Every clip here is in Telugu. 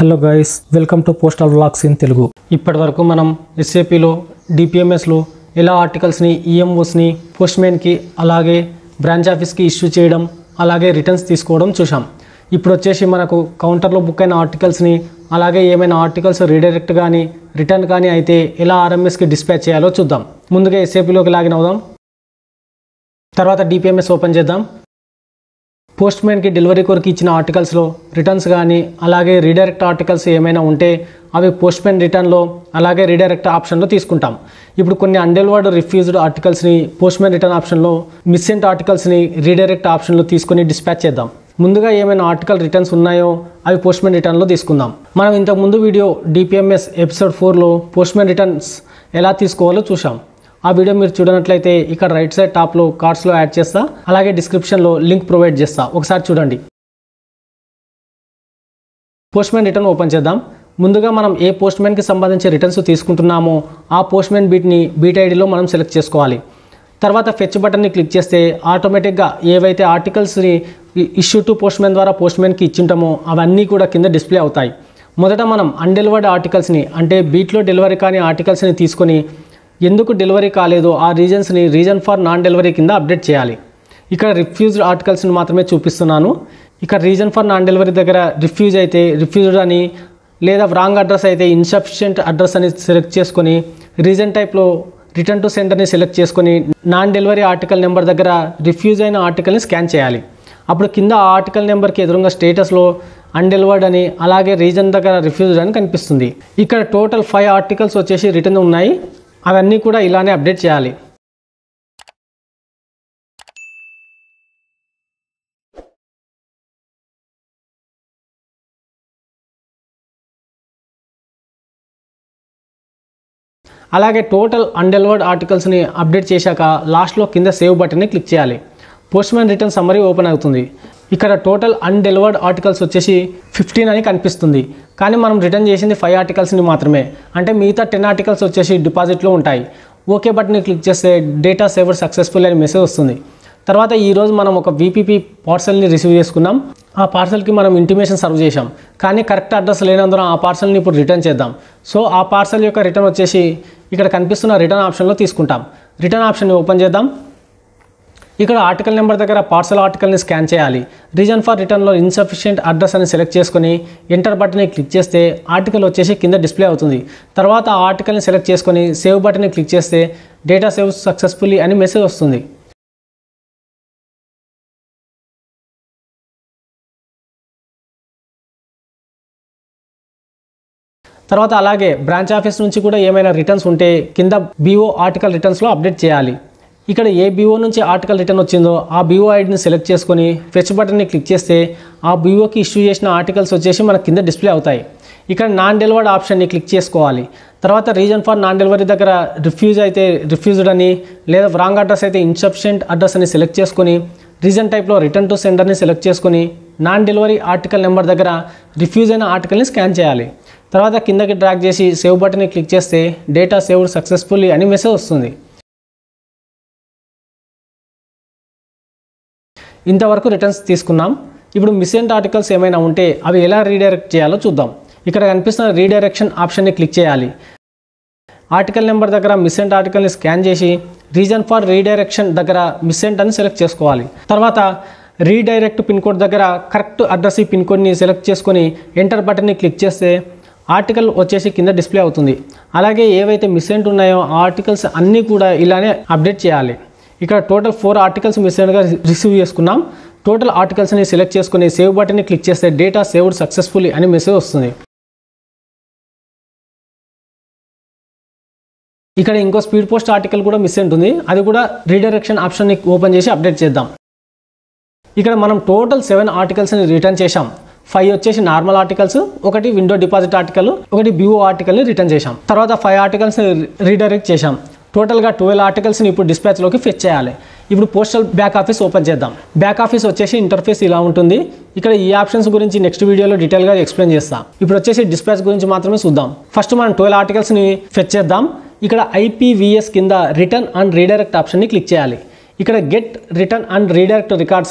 hello guys welcome to postal vlogs in Telugu ఇప్పటి వరకు మనం ఎస్ఏపిలో డిపిఎంఎస్లో ఎలా ఆర్టికల్స్ని ఈఎంఓస్ని పోస్ట్మెన్కి అలాగే బ్రాంచ్ ఆఫీస్కి ఇష్యూ చేయడం అలాగే రిటర్న్స్ తీసుకోవడం చూసాం ఇప్పుడు వచ్చేసి మనకు కౌంటర్లో బుక్ అయిన ఆర్టికల్స్ని అలాగే ఏమైనా ఆర్టికల్స్ రీడైరెక్ట్ కానీ రిటర్న్ కానీ అయితే ఎలా ఆర్ఎంఎస్కి డిస్పాచ్ చేయాలో చూద్దాం ముందుగా ఎస్ఏపిలోకి లాగిన్ అవుదాం తర్వాత డిపిఎంఎస్ ఓపెన్ చేద్దాం పోస్ట్ మ్యాన్కి డెలివరీ కొరకు ఇచ్చిన ఆర్టికల్స్లో రిటర్న్స్ కానీ అలాగే రీడైరెక్ట్ ఆర్టికల్స్ ఏమైనా ఉంటే అవి పోస్ట్ మ్యాన్ రిటర్న్లో అలాగే రీడైరెక్ట్ ఆప్షన్లో తీసుకుంటాం ఇప్పుడు కొన్ని అన్డెలివర్డ్ రిఫ్యూజ్డ్ ఆర్టికల్స్ని పోస్ట్ మ్యాన్ రిటర్న్ ఆప్షన్లో మిస్సెంట్ ఆర్టికల్స్ని రీడైరెక్ట్ ఆప్షన్లో తీసుకొని డిస్పాచ్ చేద్దాం ముందుగా ఏమైనా ఆర్టికల్ రిటర్న్స్ ఉన్నాయో అవి పోస్ట్ మ్యాన్ రిటర్న్లో తీసుకుందాం మనం ఇంతకు ముందు వీడియో డిపిఎంఎస్ ఎపిసోడ్ ఫోర్లో పోస్ట్ మ్యాన్ రిటర్న్స్ ఎలా తీసుకోవాలో చూసాం ఆ వీడియో మీరు చూడనట్లయితే ఇక్కడ రైట్ సైడ్ టాప్లో కార్డ్స్లో యాడ్ చేస్తా అలాగే డిస్క్రిప్షన్లో లింక్ ప్రొవైడ్ చేస్తా ఒకసారి చూడండి పోస్ట్మెన్ రిటర్న్ ఓపెన్ చేద్దాం ముందుగా మనం ఏ పోస్ట్మెన్కి సంబంధించి రిటర్న్స్ తీసుకుంటున్నామో ఆ పోస్ట్మెన్ బీట్ని బీట్ ఐడిలో మనం సెలెక్ట్ చేసుకోవాలి తర్వాత ఫెచ్ బటన్ని క్లిక్ చేస్తే ఆటోమేటిక్గా ఏవైతే ఆర్టికల్స్ని ఇష్యూ టు పోస్ట్మెన్ ద్వారా పోస్ట్మెన్కి ఇచ్చింటామో అవన్నీ కూడా కింద డిస్ప్లే అవుతాయి మొదట మనం అన్డెలివర్డ్ ఆర్టికల్స్ని అంటే బీట్లో డెలివరీ కాని ఆర్టికల్స్ని తీసుకొని ఎందుకు డెలివరీ కాలేదో ఆ రీజన్స్ని రీజన్ ఫర్ నాన్ డెలివరీ కింద అప్డేట్ చేయాలి ఇక్కడ రిఫ్యూజ్డ్ ఆర్టికల్స్ని మాత్రమే చూపిస్తున్నాను ఇక్కడ రీజన్ ఫర్ నాన్ డెలివరీ దగ్గర రిఫ్యూజ్ అయితే రిఫ్యూజ్డ్ అని లేదా రాంగ్ అడ్రస్ అయితే ఇన్సఫిషియంట్ అడ్రస్ అని సెలెక్ట్ చేసుకొని రీజన్ టైప్లో రిటర్న్ టు సెంటర్ని సెలెక్ట్ చేసుకొని నాన్ డెలివరీ ఆర్టికల్ నెంబర్ దగ్గర రిఫ్యూజ్ అయిన ఆర్టికల్ని స్కాన్ చేయాలి అప్పుడు కింద ఆ ఆర్టికల్ నెంబర్కి ఎదురుగా స్టేటస్లో అన్డెలివర్డ్ అని అలాగే రీజన్ దగ్గర రిఫ్యూజ్డ్ అని కనిపిస్తుంది ఇక్కడ టోటల్ ఫైవ్ ఆర్టికల్స్ వచ్చేసి రిటర్న్ ఉన్నాయి అవన్నీ కూడా ఇలానే అప్డేట్ చేయాలి అలాగే టోటల్ అన్డెలివర్డ్ ఆర్టికల్స్ని అప్డేట్ చేశాక లాస్ట్లో కింద సేవ్ బటన్ని క్లిక్ చేయాలి పోస్ట్మ్యాన్ రిటర్న్ సమ్మరీ ఓపెన్ అవుతుంది ఇక్కడ టోటల్ అన్డెలివర్డ్ ఆర్టికల్స్ వచ్చేసి ఫిఫ్టీన్ అని కనిపిస్తుంది కానీ మనం రిటర్న్ చేసింది ఫైవ్ ఆర్టికల్స్ని మాత్రమే అంటే మిగతా టెన్ ఆర్టికల్స్ వచ్చేసి డిపాజిట్లో ఉంటాయి ఓకే బటన్ని క్లిక్ చేస్తే డేటా సేవర్ సక్సెస్ఫుల్ అని మెసేజ్ వస్తుంది తర్వాత ఈరోజు మనం ఒక వీపీపీ పార్సల్ని రిసీవ్ చేసుకున్నాం ఆ పార్సల్కి మనం ఇంటిమేషన్ సర్వ్ చేశాం కానీ కరెక్ట్ అడ్రస్ లేనందున ఆ పార్సల్ని ఇప్పుడు రిటర్న్ చేద్దాం సో ఆ పార్సల్ యొక్క రిటర్న్ వచ్చేసి ఇక్కడ కనిపిస్తున్న రిటర్న్ ఆప్షన్లో తీసుకుంటాం రిటర్న్ ఆప్షన్ని ఓపెన్ చేద్దాం ఇక్కడ ఆర్టికల్ నెంబర్ దగ్గర పార్సల్ ఆర్టికల్ని స్కాన్ చేయాలి రీజన్ ఫర్ రిటర్న్లో ఇన్సఫిషియెంట్ అడ్రస్ అని సెలెక్ట్ చేసుకొని ఎంటర్ బటన్ని క్లిక్ చేస్తే ఆర్టికల్ వచ్చేసి కింద డిస్ప్లే అవుతుంది తర్వాత ఆ ఆర్టికల్ని సెలెక్ట్ చేసుకొని సేవ్ బటన్ని క్లిక్ చేస్తే డేటా సేవ్ సక్సెస్ఫుల్లీ అని మెసేజ్ వస్తుంది తర్వాత అలాగే బ్రాంచ్ ఆఫీస్ నుంచి కూడా ఏమైనా రిటర్న్స్ ఉంటే కింద బీఓ ఆర్టికల్ రిటర్న్స్లో అప్డేట్ చేయాలి ఇక్కడ ఏ బీఓ నుంచి ఆర్టికల్ రిటర్న్ వచ్చిందో ఆ బీఓ ఐడిని సెలెక్ట్ చేసుకొని ఫెచ్ బటన్ని క్లిక్ చేస్తే ఆ బీఓకి ఇష్యూ చేసిన ఆర్టికల్స్ వచ్చేసి మన కింద డిస్ప్లే అవుతాయి ఇక్కడ నాన్ డెలివర్డ్ ఆప్షన్ని క్లిక్ చేసుకోవాలి తర్వాత రీజన్ ఫర్ నాన్ డెలివరీ దగ్గర రిఫ్యూజ్ అయితే రిఫ్యూజ్డ్ అని లేదా రాంగ్ అడ్రస్ అయితే ఇన్సఫిషియంట్ అడ్రస్ అని సెలెక్ట్ చేసుకొని రీజన్ టైప్లో రిటర్న్ టు సెండర్ని సెలెక్ట్ చేసుకొని నాన్ డెలివరీ ఆర్టికల్ నెంబర్ దగ్గర రిఫ్యూజ్ అయిన ఆర్టికల్ని స్కాన్ చేయాలి తర్వాత కిందకి డ్రాగ్ చేసి సేవ్ బటన్ని క్లిక్ చేస్తే డేటా సేవ్డ్ సక్సెస్ఫుల్లీ అని మెసేజ్ వస్తుంది ఇంతవరకు రిటర్న్స్ తీసుకున్నాం ఇప్పుడు మిస్సెంట్ ఆర్టికల్స్ ఏమైనా ఉంటే అవి ఎలా రీడైరెక్ట్ చేయాలో చూద్దాం ఇక్కడ కనిపిస్తున్న రీడైరెక్షన్ ఆప్షన్ని క్లిక్ చేయాలి ఆర్టికల్ నెంబర్ దగ్గర మిస్సెంట్ ఆర్టికల్ని స్కాన్ చేసి రీజన్ ఫర్ రీడైరెక్షన్ దగ్గర మిస్సెంట్ అని సెలెక్ట్ చేసుకోవాలి తర్వాత రీడైరెక్ట్ పిన్ కోడ్ దగ్గర కరెక్ట్ అడ్రస్ ఈ పిన్ కోడ్ని సెలెక్ట్ చేసుకొని ఎంటర్ బటన్ని క్లిక్ చేస్తే ఆర్టికల్ వచ్చేసి కింద డిస్ప్లే అవుతుంది అలాగే ఏవైతే మిస్సెంట్ ఉన్నాయో ఆ ఆర్టికల్స్ అన్నీ కూడా ఇలానే అప్డేట్ చేయాలి ఇక్కడ టోటల్ ఫోర్ ఆర్టికల్స్ మిస్సెంట్గా రిసీవ్ చేసుకున్నాం టోటల్ ఆర్టికల్స్ని సెలెక్ట్ చేసుకుని సేవ్ బటన్ని క్లిక్ చేస్తే డేటా సేవ్డ్ సక్సెస్ఫుల్లీ అని మెసేజ్ వస్తుంది ఇక్కడ ఇంకో స్పీడ్ పోస్ట్ ఆర్టికల్ కూడా మిస్ ఉంటుంది అది కూడా రీడైరెక్షన్ ఆప్షన్ని ఓపెన్ చేసి అప్డేట్ చేద్దాం ఇక్కడ మనం టోటల్ సెవెన్ ఆర్టికల్స్ని రిటర్న్ చేశాం ఫైవ్ వచ్చేసి నార్మల్ ఆర్టికల్స్ ఒకటి విండో డిపాజిట్ ఆర్టికల్ ఒకటి బిఓ ఆర్టికల్ని రిటర్న్ చేశాం తర్వాత ఫైవ్ ఆర్టికల్స్ని రీడైరెక్ట్ చేశాం టోటల్గా ట్వెల్వ్ ఆర్టికల్స్ని ఇప్పుడు డిస్పాచ్లోకి ఫెచ్ చేయాలి ఇప్పుడు పోస్టల్ బ్యాక్ ఆఫీస్ ఓపెన్ చేద్దాం బ్యాక్ ఆఫీస్ వచ్చేసి ఇంటర్ఫేస్ ఇలా ఉంటుంది ఇక్కడ ఈ ఆప్షన్స్ గురించి నెక్స్ట్ వీడియోలో డీటెయిల్గా ఎక్స్ప్లెయిన్ చేస్తాం ఇప్పుడు వచ్చేసి డిస్పాచ్ గురించి మాత్రమే చూద్దాం ఫస్ట్ మనం ట్వెల్వ్ ఆర్టికల్స్ని ఫెచ్ చేద్దాం ఇక్కడ ఐపీవీఎస్ కింద రిటర్న్ అండ్ రీడైరెక్ట్ ఆప్షన్ని క్లిక్ చేయాలి ఇక్కడ get return and redirect records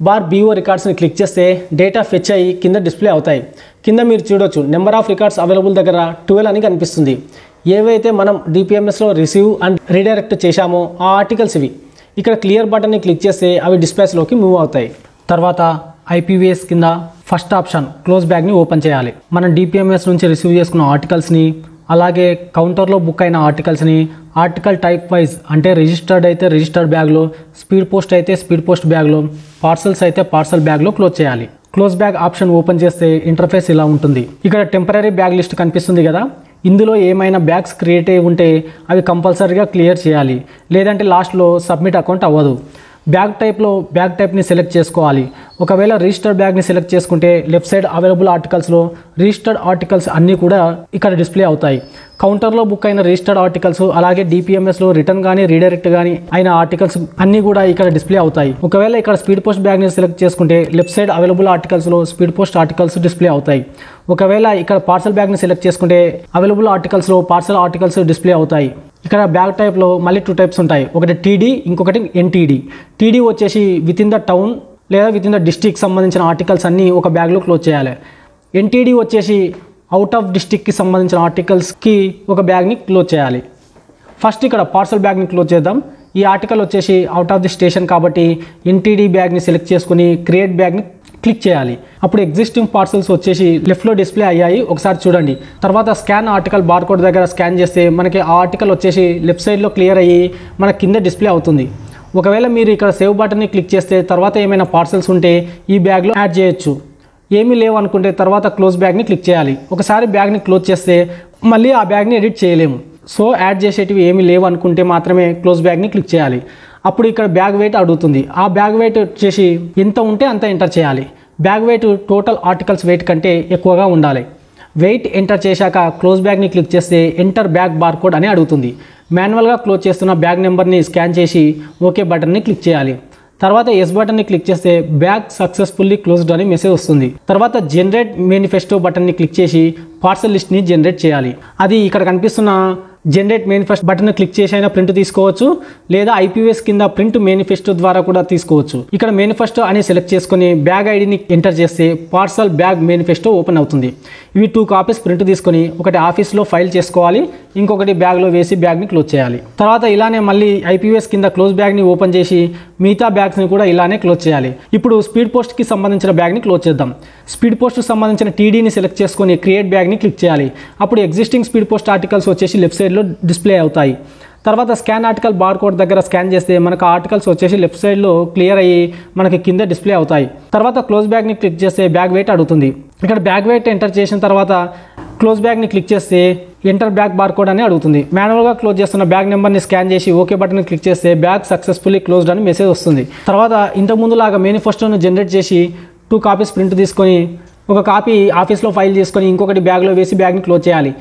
bar BO రికార్డ్స్ని క్లిక్ చేస్తే డేటా ఫెచ్ అయ్యి కింద డిస్ప్లే అవుతాయి కింద మీరు చూడొచ్చు నెంబర్ ఆఫ్ రికార్డ్స్ అవైలబుల్ దగ్గర ట్వెల్వ్ అని కనిపిస్తుంది ఏవైతే మనం డిపిఎంఎస్లో రిసీవ్ అండ్ రీడైరెక్ట్ చేశామో ఆ ఆర్టికల్స్ ఇవి ఇక్కడ క్లియర్ బటన్ని క్లిక్ చేస్తే అవి డిస్ప్లేస్లోకి మూవ్ అవుతాయి తర్వాత ఐపీవీఎస్ కింద ఫస్ట్ ఆప్షన్ క్లోజ్ బ్యాగ్ని ఓపెన్ చేయాలి మనం డిపిఎంఎస్ నుంచి రిసీవ్ చేసుకున్న ఆర్టికల్స్ని అలాగే కౌంటర్లో బుక్ అయిన ఆర్టికల్స్ని ఆర్టికల్ టైప్ వైజ్ అంటే రిజిస్టర్డ్ అయితే రిజిస్టర్డ్ బ్యాగ్లో స్పీడ్ పోస్ట్ అయితే స్పీడ్ పోస్ట్ బ్యాగ్లో పార్సల్స్ అయితే పార్సల్ బ్యాగ్లో క్లోజ్ చేయాలి క్లోజ్ బ్యాగ్ ఆప్షన్ ఓపెన్ చేస్తే ఇంటర్ఫేస్ ఇలా ఉంటుంది ఇక్కడ టెంపరీ బ్యాగ్ లిస్ట్ కనిపిస్తుంది కదా ఇందులో ఏమైనా బ్యాగ్స్ క్రియేట్ అయి ఉంటే అవి కంపల్సరీగా క్లియర్ చేయాలి లేదంటే లాస్ట్లో సబ్మిట్ అకౌంట్ అవ్వదు బ్యాగ్ టైప్లో బ్యాగ్ టైప్ని సెలెక్ట్ చేసుకోవాలి ఒకవేళ రిజిస్టర్డ్ బ్యాగ్ని సెలెక్ట్ చేసుకుంటే లెఫ్ట్ సైడ్ అవైలబుల్ ఆర్టికల్స్లో రిజిస్టర్డ్ ఆర్టికల్స్ అన్నీ కూడా ఇక్కడ డిస్ప్లే అవుతాయి కౌంటర్లో బుక్ అయిన రిజిస్టర్డ్ ఆర్టికల్స్ అలాగే డిపిఎంఎస్లో రిటర్న్ కానీ రీడైరెక్ట్ కానీ అయిన ఆర్టికల్స్ అన్నీ కూడా ఇక్కడ డిస్ప్లే అవుతాయి ఒకవేళ ఇక్కడ స్పీడ్ పోస్ట్ బ్యాగ్ని సెలెక్ట్ చేసుకుంటే లెఫ్ట్ సైడ్ అవైలబుల్ ఆర్టికల్స్లో స్పీడ్ పోస్ట్ ఆర్టికల్స్ డిస్ప్లే అవుతాయి ఒకవేళ ఇక్కడ పార్సల్ బ్యాగ్ని సెలెక్ట్ చేసుకుంటే అవైలబుల్ ఆర్టికల్స్లో పార్సల్ ఆర్టికల్స్ డిస్ప్లే అవుతాయి ఇక్కడ బ్యాగ్ టైప్లో మళ్ళీ టూ టైప్స్ ఉంటాయి ఒకటి టీడీ ఇంకొకటి ఎన్టీడీ టీడీ వచ్చేసి విత్ ఇన్ ద టౌన్ లేదా విత్ ఇన్ ద డిస్టిక్ సంబంధించిన ఆర్టికల్స్ అన్నీ ఒక బ్యాగ్లో క్లోజ్ చేయాలి ఎన్టీడీ వచ్చేసి అవుట్ ఆఫ్ డిస్టిక్కి సంబంధించిన ఆర్టికల్స్కి ఒక బ్యాగ్ని క్లోజ్ చేయాలి ఫస్ట్ ఇక్కడ పార్సల్ బ్యాగ్ని క్లోజ్ చేద్దాం ఈ ఆర్టికల్ వచ్చేసి అవుట్ ఆఫ్ ది స్టేషన్ కాబట్టి ఎన్టీడీ బ్యాగ్ని సెలెక్ట్ చేసుకుని క్రియేట్ బ్యాగ్ని క్లిక్ చేయాలి అప్పుడు ఎగ్జిస్టింగ్ పార్సల్స్ వచ్చేసి లెఫ్ట్లో డిస్ప్లే అయ్యాయి ఒకసారి చూడండి తర్వాత స్కాన్ ఆర్టికల్ బార్కోడ్ దగ్గర స్కాన్ చేస్తే మనకి ఆ ఆర్టికల్ వచ్చేసి లెఫ్ట్ సైడ్లో క్లియర్ అయ్యి మన కింద డిస్ప్లే అవుతుంది ఒకవేళ మీరు ఇక్కడ సేవ్ బటన్ని క్లిక్ చేస్తే తర్వాత ఏమైనా పార్సల్స్ ఉంటే ఈ బ్యాగ్లో యాడ్ చేయొచ్చు ఏమీ లేవు అనుకుంటే తర్వాత క్లోజ్ బ్యాగ్ని క్లిక్ చేయాలి ఒకసారి బ్యాగ్ని క్లోజ్ చేస్తే మళ్ళీ ఆ బ్యాగ్ని ఎడిట్ చేయలేము సో యాడ్ చేసేటివి ఏమీ లేవు అనుకుంటే మాత్రమే క్లోజ్ బ్యాగ్ని క్లిక్ చేయాలి అప్పుడు ఇక్కడ బ్యాగ్ వెయిట్ అడుగుతుంది ఆ బ్యాగ్ వెయిట్ వచ్చేసి ఎంత ఉంటే అంత ఎంటర్ చేయాలి bag weight total articles weight కంటే ఎక్కువగా ఉండాలి వెయిట్ ఎంటర్ చేశాక క్లోజ్ బ్యాగ్ని క్లిక్ చేస్తే ఎంటర్ బ్యాగ్ బార్ కోడ్ అని అడుగుతుంది మాన్యువల్గా క్లోజ్ చేస్తున్న బ్యాగ్ నెంబర్ని స్కాన్ చేసి ఓకే బటన్ని క్లిక్ చేయాలి తర్వాత ఎస్ బటన్ని క్లిక్ చేస్తే బ్యాగ్ సక్సెస్ఫుల్లీ క్లోజ్డ్ అని మెసేజ్ వస్తుంది తర్వాత జనరేట్ మేనిఫెస్టో బటన్ని క్లిక్ చేసి పార్సల్ లిస్ట్ని జనరేట్ చేయాలి అది ఇక్కడ కనిపిస్తున్న జనరేట్ మేనిఫెస్టో బటన్ క్లిక్ చేసి అయినా ప్రింట్ తీసుకోవచ్చు లేదా ఐపీఎస్ కింద ప్రింట్ మేనిఫెస్టో ద్వారా కూడా తీసుకోవచ్చు ఇక్కడ మేనిఫెస్టో అని సెలెక్ట్ చేసుకుని బ్యాగ్ ఐడిని ఎంటర్ చేస్తే పార్సల్ బ్యాగ్ మేనిఫెస్టో ఓపెన్ అవుతుంది ఇవి టూ కాపీస్ ప్రింట్ తీసుకొని ఒకటి ఆఫీస్లో ఫైల్ చేసుకోవాలి ఇంకొకటి బ్యాగ్లో వేసి బ్యాగ్ని క్లోజ్ చేయాలి తర్వాత ఇలానే మళ్ళీ ఐపీఎస్ కింద క్లోజ్ బ్యాగ్ని ఓపెన్ చేసి మిగతా బ్యాగ్స్ని కూడా ఇలానే క్లోజ్ చేయాలి ఇప్పుడు స్పీడ్ పోస్ట్కి సంబంధించిన బ్యాగ్ని క్లోజ్ చేద్దాం స్పీడ్ పోస్ట్కి సంబంధించిన టీడీని సెలెక్ట్ చేసుకొని క్రియేట్ బ్యాగ్ని క్లిక్ చేయాలి అప్పుడు ఎగ్జిస్టింగ్ స్పీడ్ పోస్ట్ ఆర్టికల్స్ వచ్చేసి లెఫ్ట్ సైడ్లో డిస్ప్లే అవుతాయి తర్వాత స్కాన్ ఆర్టికల్ బార్ కోడ్ దగ్గర స్కాన్ చేస్తే మనకు ఆర్టికల్స్ వచ్చేసి లెఫ్ట్ సైడ్లో క్లియర్ అయ్యి మనకి కింద డిస్ప్లే అవుతాయి తర్వాత క్లోజ్ బ్యాగ్ని క్లిక్ చేస్తే బ్యాగ్ వెయిట్ అడుగుతుంది ఇక్కడ బ్యాగ్ వెయిట్ ఎంటర్ చేసిన తర్వాత క్లోజ్ బ్యాగ్ని క్లిక్ చేస్తే ఎంటర్ బ్యాగ్ బార్ కోడ్ అని అడుగుతుంది మాన్యువల్గా క్లోజ్ చేస్తున్న బ్యాగ్ నెంబర్ని స్కాన్ చేసి ఓకే బటన్ క్లిక్ చేస్తే బ్యాగ్ సక్సెస్ఫుల్లీ క్లోజ్డ్ అని మెసేజ్ వస్తుంది తర్వాత ఇంతకుముందు లాగా మేనిఫెస్టోను జనరేట్ చేసి టూ కాపీస్ ప్రింట్ తీసుకొని ఒక కాపీ ఆఫీస్లో ఫైల్ చేసుకొని ఇంకొకటి బ్యాగ్లో వేసి బ్యాగ్ని క్లోజ్ చేయాలి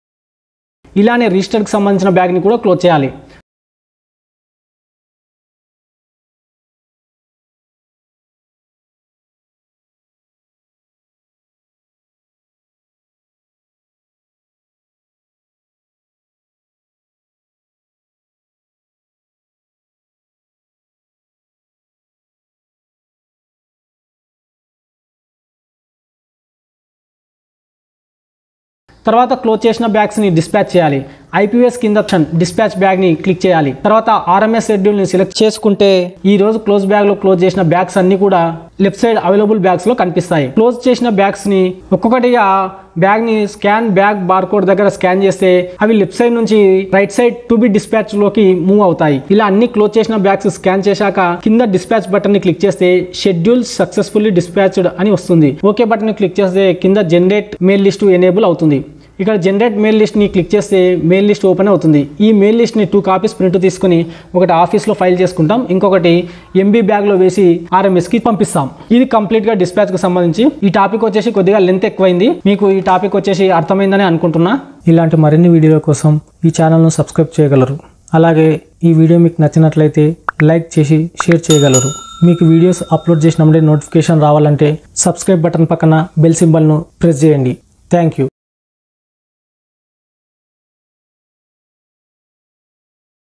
ఇలానే రిజిస్టర్కి సంబంధించిన బ్యాగ్ని కూడా క్లోజ్ చేయాలి తర్వాత క్లోజ్ చేసిన బ్యాగ్స్ని డిస్పాచ్ చేయాలి ఐపీఎస్ కింద డిస్పాచ్ బ్యాగ్ని క్లిక్ చేయాలి తర్వాత ఆర్ఎంఎస్ షెడ్యూల్ని సెలెక్ట్ చేసుకుంటే ఈ రోజు క్లోజ్ బ్యాగ్లో క్లోజ్ చేసిన బ్యాగ్స్ అన్ని కూడా లెఫ్ట్ సైడ్ అవైలబుల్ బ్యాగ్స్లో కనిపిస్తాయి క్లోజ్ చేసిన బ్యాగ్స్ని ఒక్కొక్కటిగా బ్యాగ్ని స్కాన్ బ్యాగ్ బార్ కోడ్ దగ్గర స్కాన్ చేస్తే అవి లెఫ్ట్ సైడ్ నుంచి right side to be dispatch లోకి మూవ్ అవుతాయి ఇలా అన్ని క్లోజ్ చేసిన బ్యాగ్స్ స్కాన్ చేశాక కింద డిస్పాచ్ బటన్ ని క్లిక్ చేస్తే షెడ్యూల్ సక్సెస్ఫుల్లీ డిస్పాచ్డ్ అని వస్తుంది ఓకే బటన్ ని క్లిక్ చేస్తే కింద జనరేట్ మెయిల్ లిస్ట్ ఎనేబుల్ అవుతుంది ఇక్కడ జనరేట్ మెయిల్ లిస్ట్ ని క్లిక్ చేస్తే మెయిల్ లిస్ట్ ఓపెన్ అవుతుంది ఈ మెయిల్ లిస్ట్ ని టూ కాపీస్ ప్రింట్ తీసుకుని ఒకటి ఆఫీస్లో ఫైల్ చేసుకుంటాం ఇంకొకటి ఎంబీ బ్యాగ్ లో వేసి ఆర్ఎంఎస్ కి పంపిస్తాం ఇది కంప్లీట్ గా డిస్పాచ్ కు సంబంధించి ఈ టాపిక్ వచ్చేసి కొద్దిగా లెంత్ ఎక్కువైంది మీకు ఈ టాపిక్ వచ్చేసి అర్థమైందని అనుకుంటున్నా ఇలాంటి మరిన్ని వీడియోల కోసం ఈ ఛానల్ను సబ్స్క్రైబ్ చేయగలరు అలాగే ఈ వీడియో మీకు నచ్చినట్లయితే లైక్ చేసి షేర్ చేయగలరు మీకు వీడియోస్ అప్లోడ్ చేసినప్పుడే నోటిఫికేషన్ రావాలంటే సబ్స్క్రైబ్ బటన్ పక్కన బెల్ సింబల్ను ప్రెస్ చేయండి థ్యాంక్ యూ